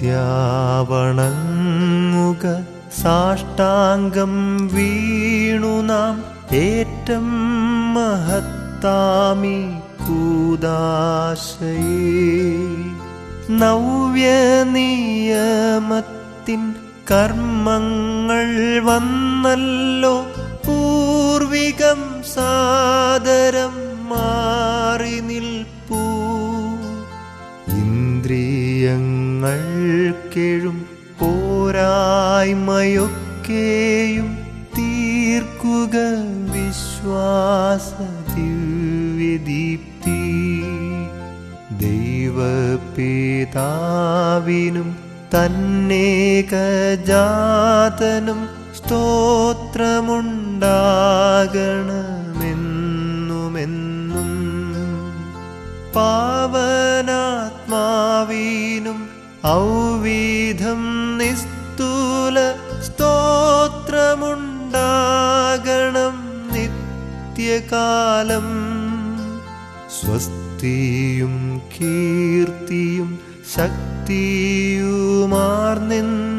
നിത്യാവണങ്ങുക സാഷ്ടാംഗം വീണു നാം ഏറ്റം മഹത്താമി കൂദാശയേ നവ്യനിയമത്തിൻ കർമ്മങ്ങൾ വന്നല്ലോ പൂർവികം സാദരം മാറി നിൽപ്പൂ ഇന്ദ്രിയങ്ങൾക്കെഴും പോരായ്മയൊക്കെയും തീർക്കുക വിശ്വാസ ദിവ്യദീപ്തി ദൈവപിതാവിനും തന്നേകജാതനും സ്തോത്രമുണ്ടാകണമെന്നുമെന്നും പാവനാത്മാവീനും ഔവിധം നിസ്തുല സ്തോത്രമുണ്ടാകണം നിത്യകാലം സ്വസ്തിയും കീർത്തിയും ശക്തിയുമാർന്നെന്നും